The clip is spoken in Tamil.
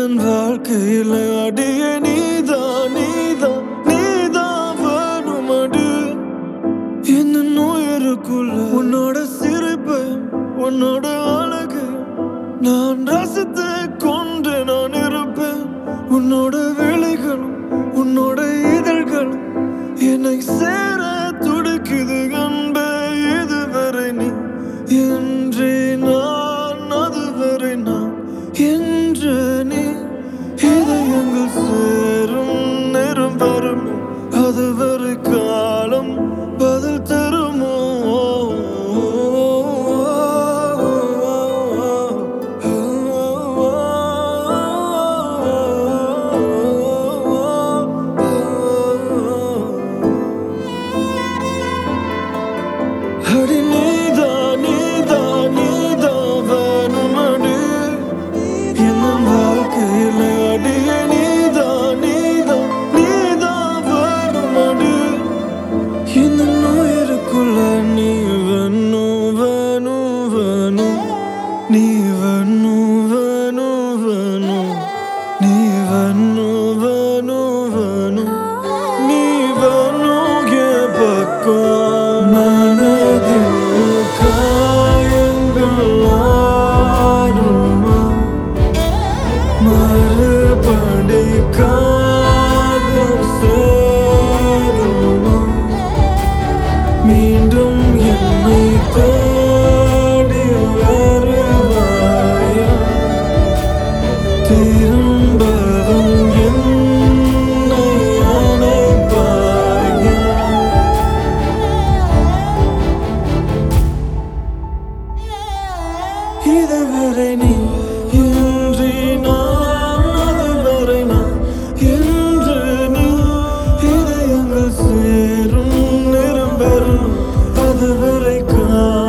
என் வாழ்க்கையில அடிய நீதான் நீதான் நீதான் வேணுமடி இந்த நோயருக்குள்ள உன்னோட சிரிப்பு உன்னோட அழகு நான் ரசித்து கொண்டு நான் இருப்பேன் உன்னோட வேலைகளும் உன்னோட இதழ்களும் என்னை சேர துடிக்குது அன்பே இதுவரை நீ என்றே நான் அதுவரை நான் என்று நீ இதயங்கள் சேரும் நேரம் வரும் அதுவரை காலம் பதில் தருமோ அடி நீதா நீதா நீதா வேணுமடி என் வாழ்க்கையில அடிய நீதா நீதா நீதா வேணுமடி இந்த நோயிருக்குள்ள நீ வேணும் வேணும் வேணும் நீ வேணும் வேணும் வேணும் நீ வேணும் வேணும் வேணும் நீ வேணும் என் பக்கம் மனதில் காயங்கள் ஆறுமா மறுபடி காதல் சேருமா மீண்டும் என்னை தேடி வருவாயா திரும்பவும் என்னை அணைப்பாயா இதுவரை நீ இன்றி நான் அதுவரை நான் என்று நீ இதயங்கள் சேரும் நிறம் பெறும் அதுவரை கா